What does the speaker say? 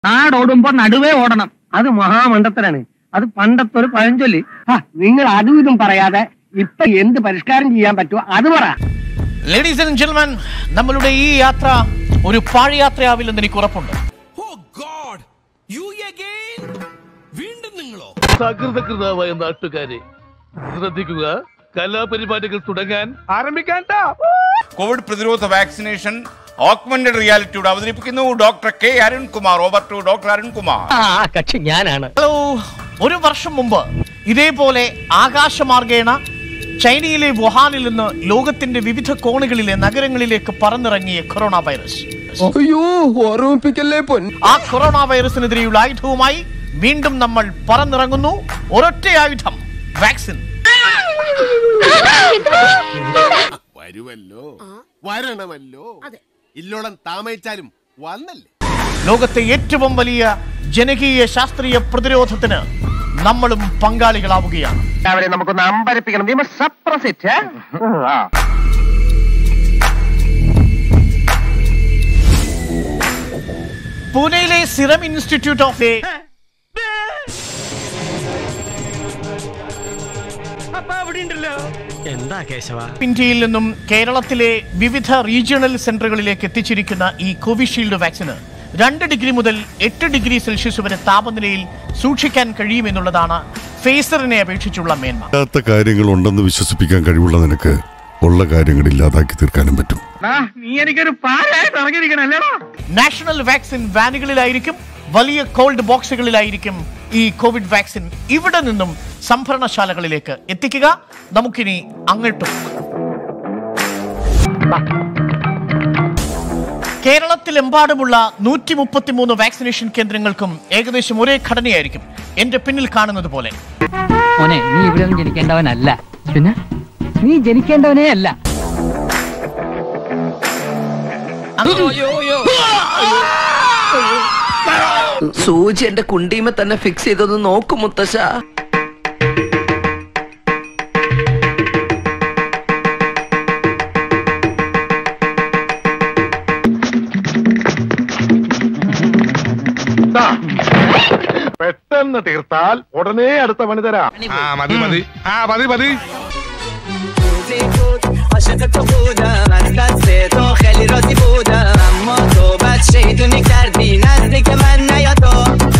നാടോടുമ്പോ നടുവേ ഓടണം അത് മഹാമണ്ഡത്തരാണ് അത് പണ്ടത്തെ ഒരു പഴഞ്ചൊല്ലി ആ, നിങ്ങൾ അതും ഇതും പറയാതെ ഇപ്പൊ എന്ത് പരിഷ്കാരം ചെയ്യാൻ പറ്റുമോ അത് പറ ലേഡീസ് ആൻഡ് ജെന്റിൽമാൻ നമ്മളുടെ ഈ യാത്ര ഒരു പാഴയാത്രയാവില്ലെന്ന് എനിക്ക് ഉറപ്പുണ്ട് സകൃതകൃതമായ നാട്ടുകാരെ ശ്രദ്ധിക്കുക കലാപരിപാടികൾ തുടങ്ങാൻ ആരംഭിക്കാൻ കോവിഡ് പ്രതിരോധ വാക്സിനേഷൻ ഓഗ്മെന്റഡ് റിയാലിറ്റിയോട് അവതരിപ്പിക്കുന്നു doctor K Arunkumar over to doctor Arunkumar ആ കക്ഷി ഞാനാണ് ഹലോ ഒരു വർഷം മുമ്പ് ഇതേപോലെ ആകാശമാർഗേണ ചൈനയിലെ വുഹാനിൽ നിന്ന് ലോകത്തിന്റെ വിവിധ കോണുകളിലെ നഗരങ്ങളിലേക്ക് പറന്നിറങ്ങിയ കൊറോണ വൈറസ് അയ്യോ ഓർമ്മിപ്പിക്കല്ലേ പൊൻ ആ കൊറോണ വൈറസിനെതിരെയുള്ള ആയുധവുമായി വീണ്ടും നമ്മൾ പറന്നിറങ്ങുന്നു ഒരൊറ്റ ആയുധം വാക്സിൻ വരുമല്ലോ വരണമല്ലോ ഇല്ലോളം താമയിച്ചാലും വന്നല്ലേ ലോകത്തെ ഏറ്റവും വലിയ ജനകീയ ശാസ്ത്രീയ പ്രതിരോധത്തിന് നമ്മളും പങ്കാളികളാവുകയാണ് അവരെ നമുക്കൊന്ന് അമ്പരപ്പിക്കണം നിയമ സപ്രസിറ്റ് പൂനെയിലെ സിറം ഇൻസ്റ്റിറ്റ്യൂട്ട് ഓഫ് എന്താ കേശവ ഇന്ത്യയിൽ നിന്നും കേരളത്തിലെ വിവിധ റീജിയണൽ സെന്ററുകളിലേക്ക് എത്തിച്ചിരിക്കുന്ന ഈ കോവിഷീൽഡ് വാക്സിന് രണ്ട് ഡിഗ്രി മുതൽ എട്ട് ഡിഗ്രി സെൽഷ്യസ് വരെ താപനിലയിൽ സൂക്ഷിക്കാൻ കഴിയുമെന്നുള്ളതാണ് ഫേസറിനെ അപേക്ഷിച്ചുള്ള മേന്മ ഇല്ലാത്ത കാര്യങ്ങൾ ഉണ്ടെന്ന് വിശ്വസിപ്പിക്കാൻ കഴിവുള്ള നിനക്ക് ഉള്ള കാര്യങ്ങൾ ഇല്ലാതാക്കി തീർക്കാനും പറ്റും നീ എനിക്കൊരു പാലായിട്ട് ഇറങ്ങിയിരിക്കണല്ലേടാ നാഷണൽ വാക്സിൻ വാനുകളിലായിരിക്കും വലിയ കോൾഡ് ബോക്സുകളിലായിരിക്കും ഈ കോവിഡ് വാക്സിൻ ഇവിടെ നിന്നും സംഭരണശാലകളിലേക്ക് എത്തിക്കുക നമുക്കിനി അങ്ങോട്ടും കേരളത്തിലെമ്പാടുമുള്ള നൂറ്റി മുപ്പത്തിമൂന്ന് വാക്സിനേഷൻ കേന്ദ്രങ്ങൾക്കും ഏകദേശം ഒരേ ഘടനയായിരിക്കും എന്റെ പിന്നിൽ കാണുന്നത് പോലെ മോനെ നീ ഇവിടെ ഒന്നും ജനിക്കേണ്ടവനല്ല പിന്നെ നീ ജനിക്കേണ്ടവനേ അല്ല സൂചി എന്റെ കുണ്ടീമ തന്നെ ഫിക്സ് ചെയ്തൊന്ന് നോക്കും മുത്തശ്ശ പെട്ടെന്ന് തീർത്താൽ ഉടനെ അടുത്ത പണി തരാം മതി മതി ആ മതി മതി عاشق تو بودم از دست تو خیلی راضی بودم اما تو بد شیطونی کردی نزدیک من نیا تو